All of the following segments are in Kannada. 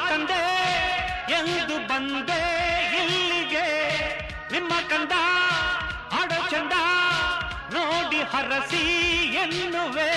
ತಂದೆ ಎಂದು ಬಂದೆ ಇಲ್ಲಿಗೆ ನಿಮ್ಮ ಕಂದ ಆಡೋ ಚಂದ ನೋಡಿ ಹರಸಿ ಎನ್ನುವೆ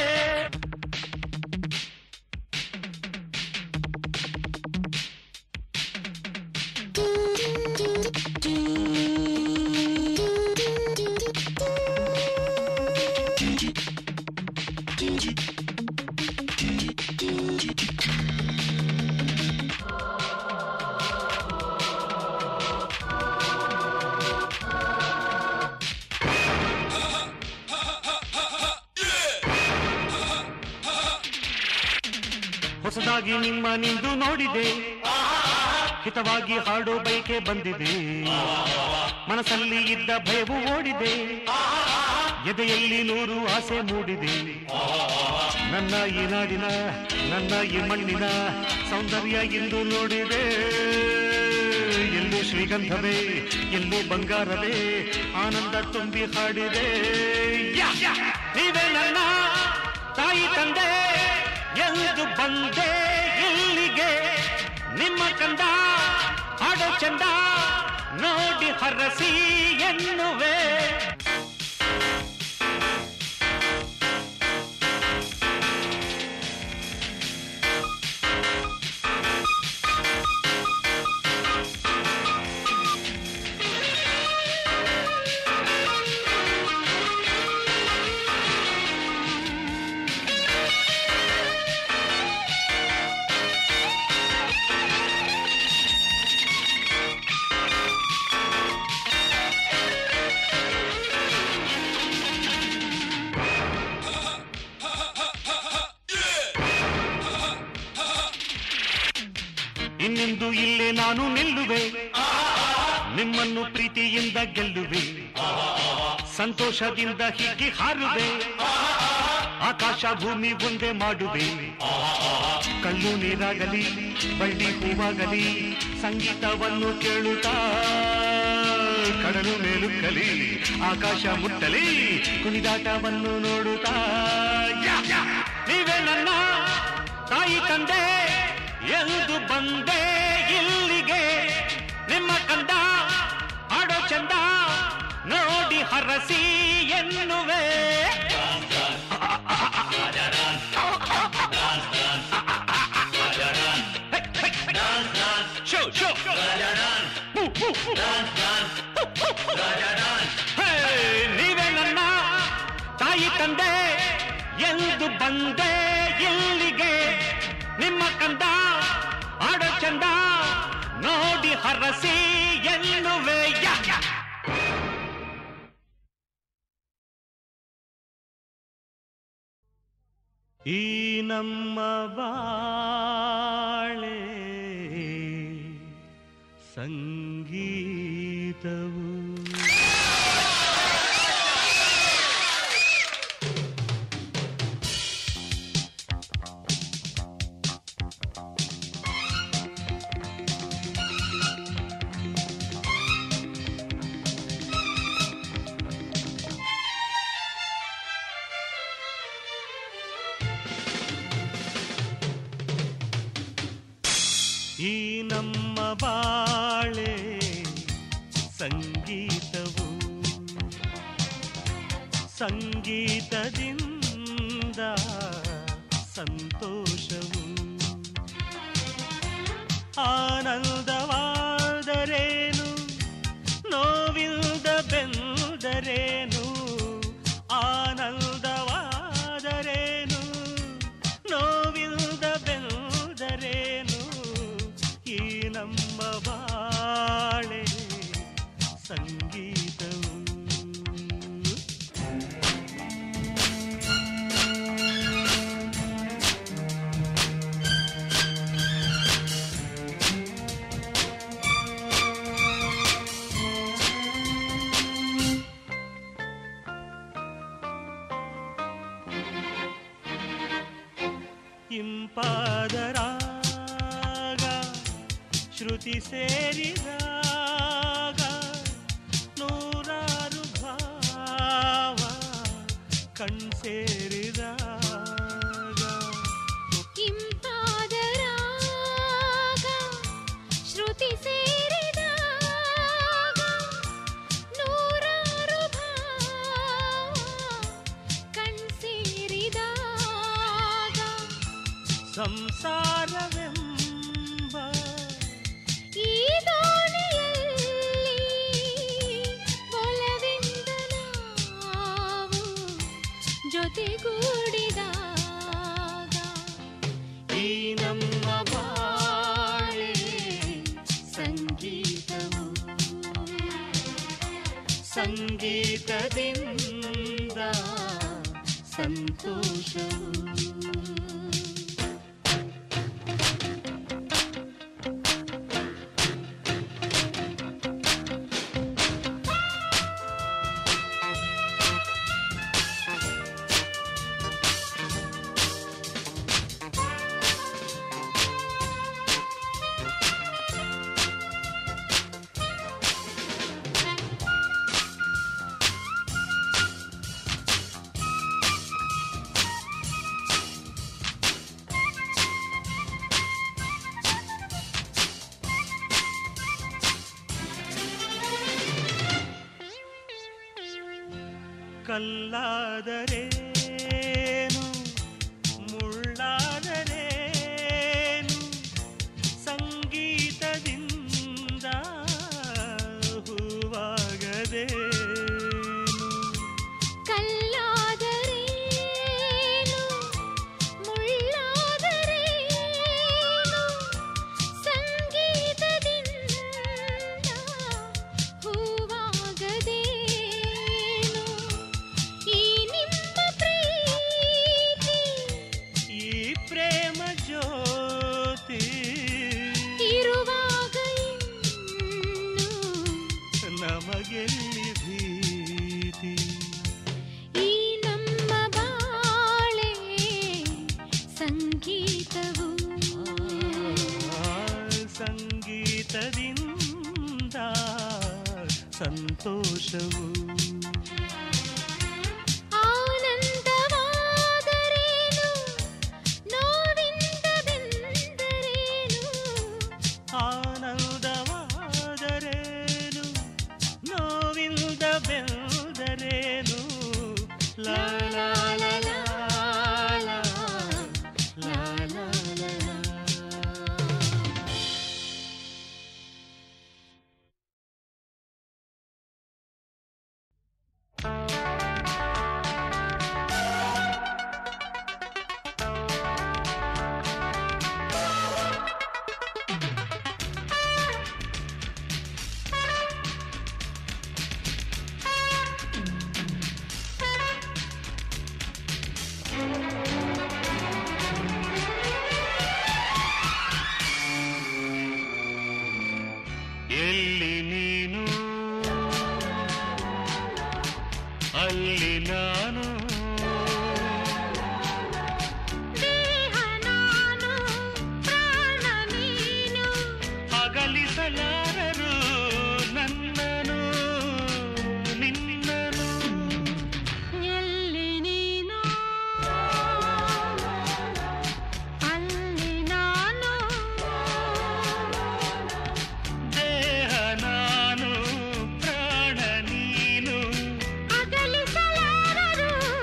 ಹೊಸದಾಗಿ ನಿಮ್ಮ ನಿಂದು ನೋಡಿದೆ ಹಿತವಾಗಿ ಹಾಡೋ ಬೈಕೆ ಬಂದಿದೆ ಮನಸ್ಸಲ್ಲಿ ಇದ್ದ ಭಯವು ಓಡಿದೆ ಎದೆಯಲ್ಲಿ ನೂರು ಆಸೆ ಮೂಡಿದೆ ನನ್ನ ಈ ನಾಡಿನ ನನ್ನ ಈ ಮಣ್ಣಿನ ಸೌಂದರ್ಯ ಎಂದು ನೋಡಿದೆ ಎಲ್ಲೂ ಶ್ರೀಗಂಧವೇ ಎಲ್ಲೂ ಬಂಗಾರವೇ ಆನಂದ ತುಂಬಿ ಹಾಡಿದೆ ಯಾ, ಯಾ. ನೀವೇ ನನ್ನ ತಾಯಿ ತಂದೆ ಎಂದು ಬಂದೆ ಇಲ್ಲಿಗೆ ನಿಮ್ಮ ಕಂದ ಆಡೋ ಚಂದ ನೋಡಿ ಹರಸಿ ಎನ್ನುವೆ ಇನ್ನೆಂದು ಇಲ್ಲೇ ನಾನು ನಿಲ್ಲುವೆ ನಿಮ್ಮನ್ನು ಪ್ರೀತಿಯಿಂದ ಗೆಲ್ಲುವೆ ಸಂತೋಷದಿಂದ ಹೀಗೆ ಹಾರುವೆ ಆಕಾಶ ಭೂಮಿ ಒಂದೇ ಮಾಡುವೆ ಕಲ್ಲು ನೀರಾಗಲಿ ಬಳ್ಳಿ ಹೂವಾಗಲಿ ಸಂಗೀತವನ್ನು ಕೇಳುತ್ತಾ ಕಡಲು ಮೇಲುಕ್ಕಲಿ ಆಕಾಶ ಮುಟ್ಟಲಿ ಕುಣಿದಾಟವನ್ನು ನೋಡುತ್ತಾ ಯಾ, ಯಾ. ನೀವೇ ನನ್ನ ತಾಯಿ ತಂದೆ ಎಂದು ಬಂದೆ ಇಲ್ಲಿಗೆ ನಿಮ್ಮ ಕಂದ ಆಡೋ ಚಂದ ನೋಡಿ ಹರಸಿ ಎನ್ನುವೆ ಶೋ, ಶೋ. ಹೂ, ಹೂ, ಹೂ. ಹೇ, ನೀವೇ ನನ್ನ ತಾಯಿ ತಂದೆ ಎಂದು ಬಂದೆ ಇಲ್ಲಿಗೆ ನಿಮ್ಮ ಕಂದ ಆಡೋ ಚಂದ ನೋಡಿ ಹರಸಿ ಎನ್ನುವೆ ಯಾ, ಯಾ. ಈ ನಮ್ಮ ಬಾಳೆ ಸಂಗೀತವು ಈ ನಮ್ಮ ಬಾಳೆ ಸಂಗೀತವು ಸಂಗೀತದಿಂದ ಸಂತೋಷವು ಆನಂದವಾದರೇನು ನೋವಿಲ್ದ ಬೆಂದರೇನು ಆನಂದವಾದರೇನು ನೋವಿಲ್ದ ಬೆಂದರೇನು ಈ ನಮ್ಮ ಬಾಳೆ ಸಂಗೀತವು ಇಂಪಾದರಾಗ ಶ್ರುತಿ ಸೇರಿದಾಗ ನೂರಾರು ಭಾವ ಕಣ್ಸೇರಿದಾಗ ಇಂಪಾದ ರಾಗ ಸಂಸಾರವೆಂಬ ಈ ದೋಣಿಯಲ್ಲಿ ಒಲವಿಂದ ನಾವು ಜೊತೆಗೂಡಿದಾಗ ಈ ನಮ್ಮ ಬಾಳೆ ಸಂಗೀತವು ಸಂಗೀತದಿಂದ ಸಂತೋಷವು ಕಲ್ಲಾದರೇನು ಮುಳ್ಳಾದರೇನು ಸಂಗೀತದಿಂದ ಹೂವಾಗದೇನು ಕಲ್ಲಾದರೇನು ಮುಳ್ಳಾದರೇನು ಸಂಗೀತದಿಂದ ಹೂವಾಗದೇನು ಈ ನಿಮ್ಮ ಪ್ರೀತಿ ಈ ಪ್ರೇಮ ಜ್ಯೋತಿ ಇರುವಾಗ ಇನ್ನು ನಮಗೆಲ್ಲಿ ಭೀತಿ ಈ ನಮ್ಮ ಬಾಳೆ ಸಂಗೀತವು ಆ ಸಂಗೀತದಿಂದ ಸಂತೋಷವು ಆನಂದವಾದರೇನು ನೋವಿಂದ ಬೆಂದರೇನು ಆನಂದವಾದರೇನು ನೋವಿಂದ ಬೆಂದರೇನು ಲಾ ಲಾ ಲಾ ಲಾ ಲಾ ಲಾ ಲಾ ಲಾ ಲಾ. ಎಲ್ಲಿ ನೀನು ಅಲ್ಲಿ ನಾನು ದೇಹ ನಾನು ಪ್ರಾಣ ನೀನು ಅಗಲಿಸಲಾರರು ನನ್ನನು ನಿನ್ನನು ಎಲ್ಲಿ ನೀನು ಅಲ್ಲಿ ನಾನು ದೇಹ ನಾನು ಪ್ರಾಣ ನೀನು ಅಗಲಿಸಲಾರರು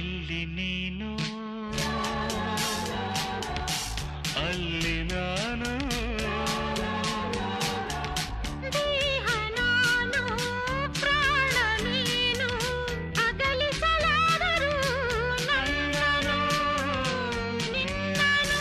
ಎಲ್ಲಿ ನೀನು ಅಲ್ಲಿ ನಾನು ದೇಹ ನಾನು ಪ್ರಾಣ ನೀನು ಅಗಲಿಸಲಾರರು ನನ್ನನು ನಿನ್ನನು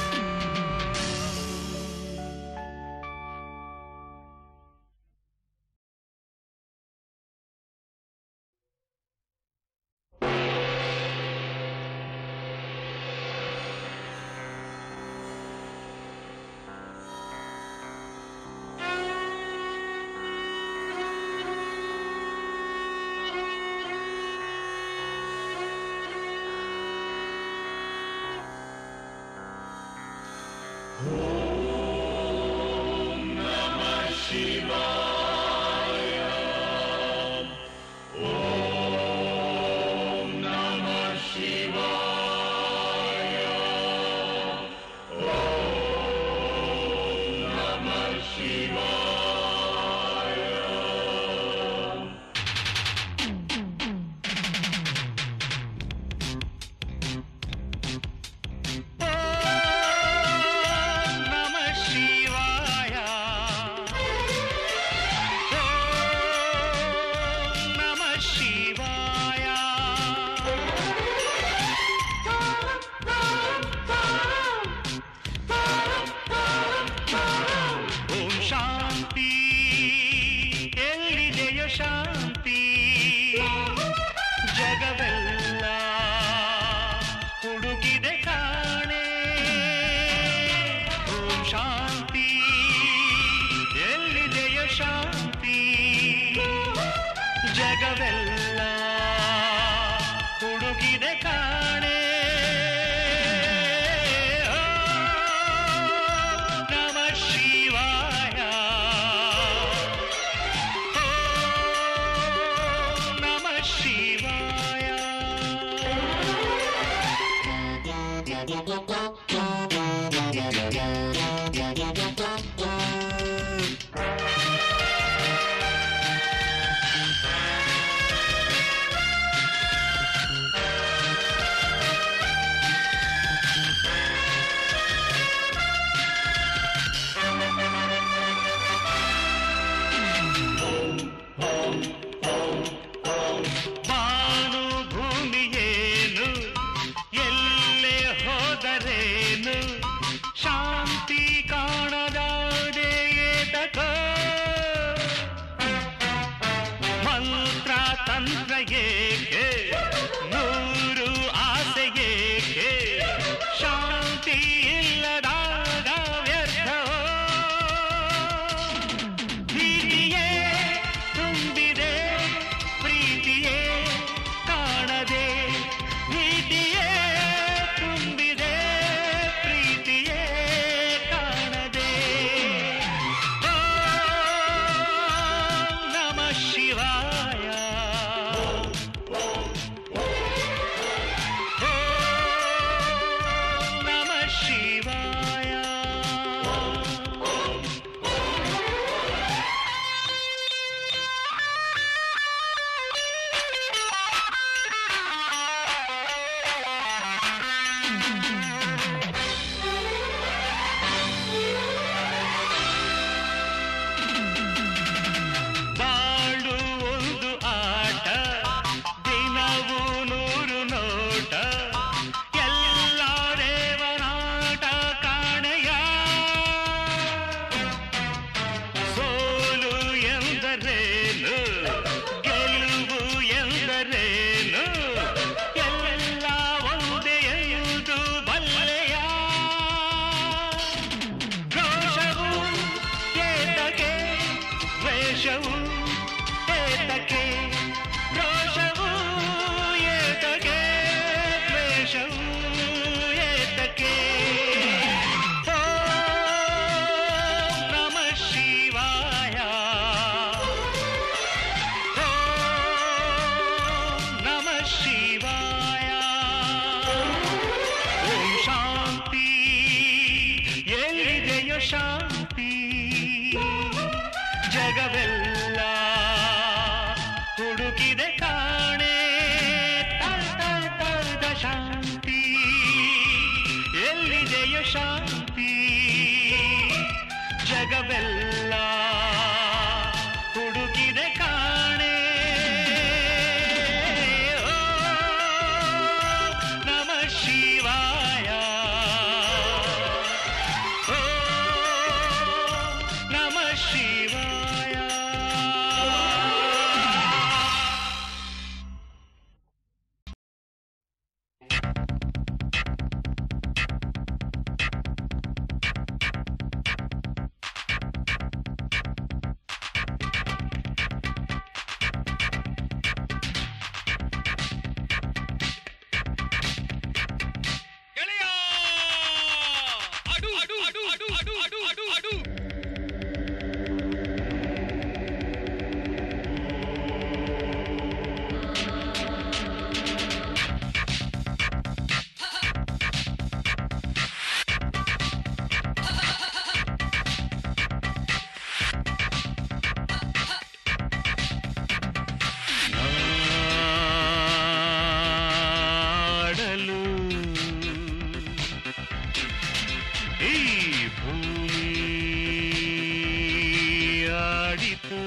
ನಮ ಶಿವಾಯ ನಮ ಶಿವಾಯ ಓಂ ಶಾಂತಿ ಎಲ್ಲಿದೆಯೋ ಶಾಂತಿ ಜಗವೆಲ್ಲ ಹುಡುಕಿದೆ ಕಾಣೆ ಓಂ ಶಾಂತಿ ಎಲ್ಲಿದೆಯೋ ಶಾಂತಿ ಜಗವೆಲ್ಲ ಹುಡುಕಿದೆ ಕಾಣೆ ಓ, ನಮ ಶಿವಾಯ ಓ, ನಮ ಶಿವಾಯ ಬಾನು ಭೂಮಿಯೇನು ಎಲ್ಲೇ ಹೋದರೆ ಶಾಂತಿ ಜಗವೆಲ್ಲ ಹುಡುಕಿದೆ ಕಾಣೆ ಓ, ನಮ ಶಿವಾಯ ಓ ನಮ ಶಿವಾಯ ಗೆಳೆಯ ಅಡು ಅಡು ಅಡು ಅಡು ಅಡು ಅಡು ಅಡು ಅಡು ಆಡಲು ಈ ಭೂಮಿ ಆಡಿತು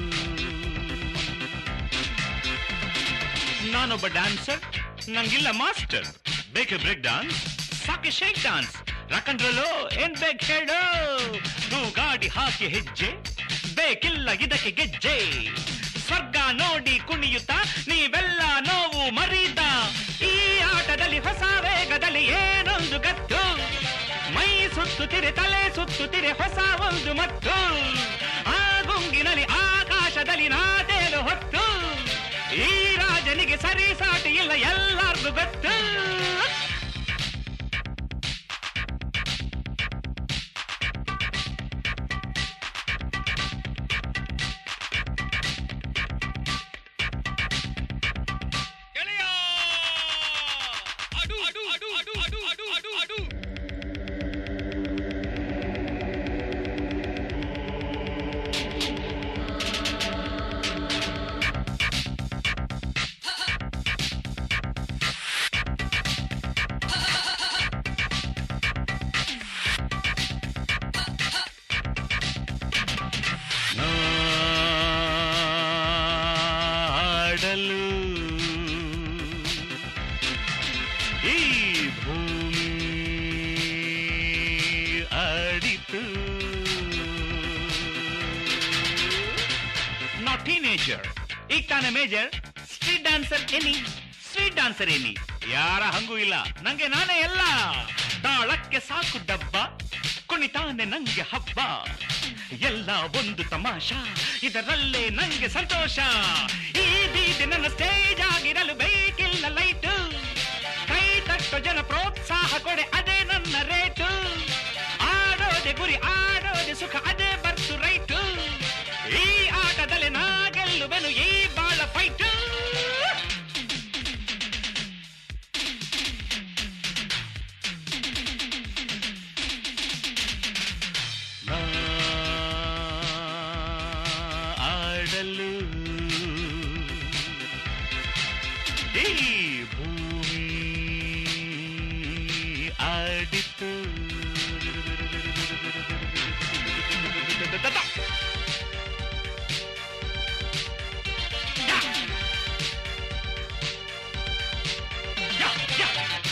ನಾನೊಬ್ಬ ಡ್ಯಾನ್ಸರ್ ನಂಗಿಲ್ಲ ಮಾಸ್ಟರ್ ಬೇಕೆ ಬ್ರೇಕ್ ಡಾನ್ಸ್ ಸಾಕೆ ಶೇಕ್ ಡಾನ್ಸ್ ರಾಕಂಡ್ರಲ್ಲೋ ಏನ್ ಬೇಕು ಹೇಳು ನೀವು ಗಾಡಿ ಹಾಕಿ ಹೆಜ್ಜೆ ಬೇಕಿಲ್ಲ ಇದಕ್ಕೆ ಗೆಜ್ಜೆ ಸ್ವರ್ಗ ನೋಡಿ ಕುಣಿಯುತ್ತಾ ನೀವೆಲ್ಲ ನೋವು ಮರೀದ ಈ ಆಟದಲ್ಲಿ ಹೊಸ ವೇಗದಲ್ಲಿ ಏನೊಂದು ಗತ್ತು ಮೈ ಸುತ್ತುತ್ತಿರೆ ತಲೆ ಸುತ್ತುತ್ತಿರೆ ಹೊಸ ಒಂದು ಮತ್ತು ಆ ಗುಂಗಿನಲ್ಲಿ ಆಕಾಶದಲ್ಲಿ ನಾದೇಲು ಹೊತ್ತು ಈ ರಾಜನಿಗೆ ಸರಿ ಸಾಟಿ ಇಲ್ಲ ಎಲ್ಲಾರ್ಗೂ ಗೊತ್ತು ಗೆಳೆಯ ಅಡು ಅಡು ಅಡು ಅಡು ಅಡು ಅಡು ಅಡು ಅಡು ಆಡಲು ಈ ಭೂಮಿ ಆಡಿತು ನಾಟ್ ಟೀನೇಜರ್ ಈಗ ತಾನೇ major street dancer any street dancer any ಯಾರ ಹಂಗೂ ಇಲ್ಲ ನಂಗೆ ನಾನೇ ಎಲ್ಲ ತಾಳಕ್ಕೆ ಸಾಕು ಡಬ್ಬ ಕುಣಿತಾನೆ ನಂಗೆ ಹಬ್ಬ ಎಲ್ಲ ಒಂದು ತಮಾಷಾ ಇದರಲ್ಲೇ ನಂಗೆ ಸಂತೋಷ ಈ ಬೀದಿ ನನ್ನ ಸ್ಟೇಜ್ ಆಗಿರಲು ಬೇಕಿಲ್ಲ ಲೈಟು ಕೈ ತಟ್ಟು ಜನ ಪ್ರೋತ್ಸಾಹ ಕೊಡೆ ಅದೇ ನನ್ನ ರೇಟು ಆಡೋದೆ ಗುರಿ ಆಡೋದೆ ಸುಖ ಅದೇ ಬರ್ತು ರೈಟು ಈ ಆಟದಲ್ಲಿ ನಾ ಗೆಲ್ಲುವೆನು ಈ ಬಾಳ ಫೈಟು ನಾ ಆಡಲು ಈ ಭೂಮಿ ಆಡಿತು ಯಾ, ಯಾ.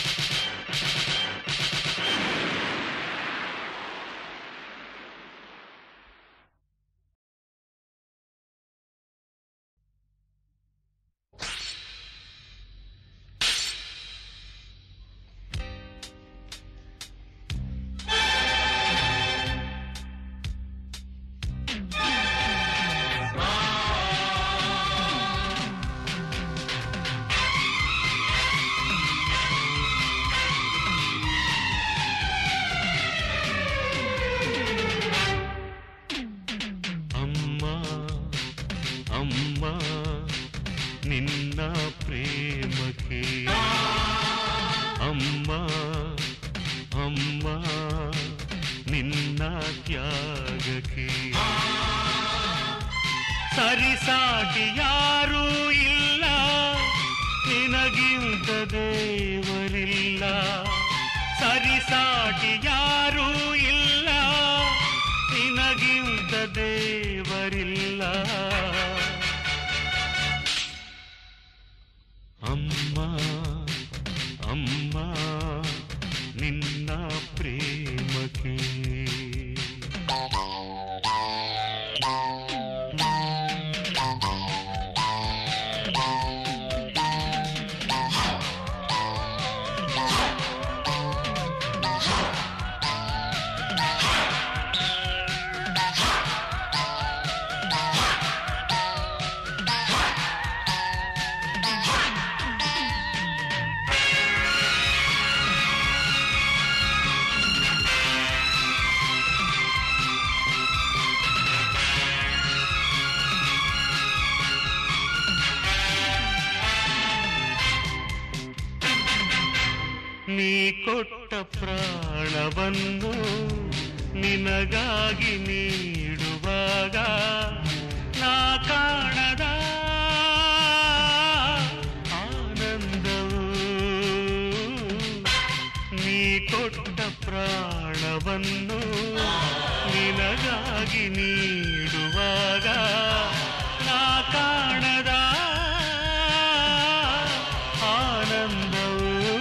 ಅಮ್ಮ ಅಮ್ಮ ನಿನ್ನ ಪ್ರೇಮಕ್ಕೆ ಅಮ್ಮ ಅಮ್ಮ ನಿನ್ನ ತ್ಯಾಗಕ್ಕೆ ಸರಿಸಾಟಿ ಯಾರೂ ಇಲ್ಲ ನಿನಗಿಂತ ದೇವರಿಲ್ಲ ಸರಿ ಸರಿಸಾಟಿ ಯಾರೂ ಇಲ್ಲ ನಿನಗಿಂತ ದೇವರಿಲ್ಲ ಅಮ್ಮ ಅಮ್ಮ ನಿನ್ನ ಪ್ರೇಮಕ್ಕೆ ನೀ ಕೊಟ್ಟ ಪ್ರಾಣವನ್ನು ನಿನಗಾಗಿ ನೀಡುವಾಗ ನಾ ಕಾಣದ ಆನಂದವು ನೀ ಕೊಟ್ಟ ಪ್ರಾಣವನ್ನು ನಿನಗಾಗಿ ನೀಡುವಾಗ ನಾ ಕಾಣದ ಆನಂದವು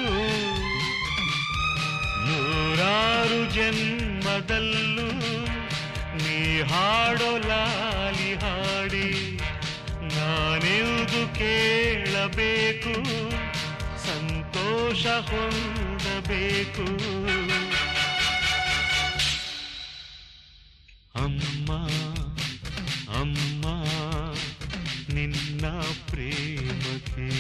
ನೂರಾರು ಜನ್ಮದಲ್ಲೂ ನೀ ಹಾಡೋ ಲಾಲಿ ಹಾಡಿ ನಾನೆಂದು ಕೇಳಬೇಕು ಸಂತೋಷ ಹೊಂದಬೇಕು ಅಮ್ಮ ಅಮ್ಮ ನಿನ್ನ ಪ್ರೇಮಕ್ಕೆ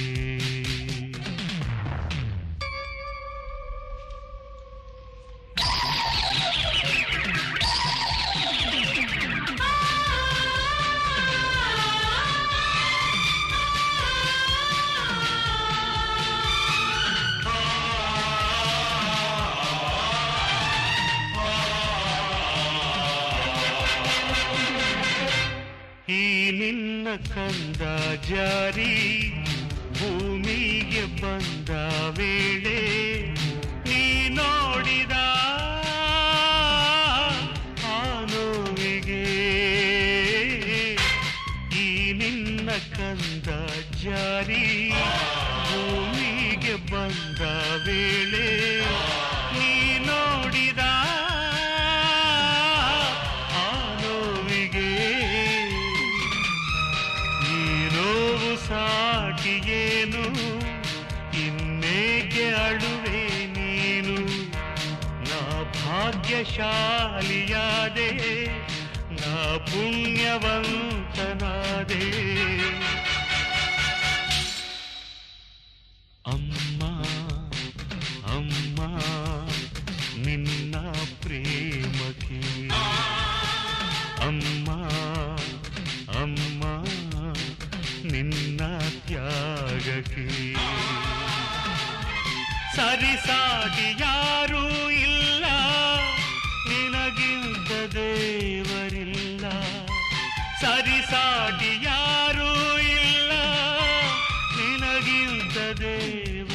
ಈ ನಿನ್ನ ಕಂದ ಜಾರಿ ಭೂಮಿಗೆ ಬಂದ ವೇಳೆ ನೀ ನೋಡಿದ ಆ ನೋವಿಗೆ ಈ ನಿನ್ನ ಕಂದ ಜಾರಿ ಭೂಮಿಗೆ ಬಂದ ವೇಳೆ ನೀ ನೋಡಿದ ಆ ನೋವಿಗೆ ಈ ನೋವು ಸಾಟಿಯೇನು ಇನ್ನೇಕೆ ಅಳುವೆ ನೀನು ನಾ ಭಾಗ್ಯಶಾಲಿಯಾದೆ ನಾ ಪುಣ್ಯವಂತನಾದೆ ಅಮ್ಮ ಅಮ್ಮ ನಿನ್ನ ಪ್ರೇಮಕ್ಕೆ ಅಮ್ಮ ಅಮ್ಮ ನಿನ್ನ ತ್ಯಾಗಕ್ಕೆ ಸರಿಸಾಟಿ ಯಾರೂ ಇಲ್ಲ ನಿನಗಿಂತ ದೇವರಿಲ್ಲ ಸರಿಸಾಟಿ ಯಾರೂ ಇಲ್ಲ ನಿನಗಿಂತ ದೇವ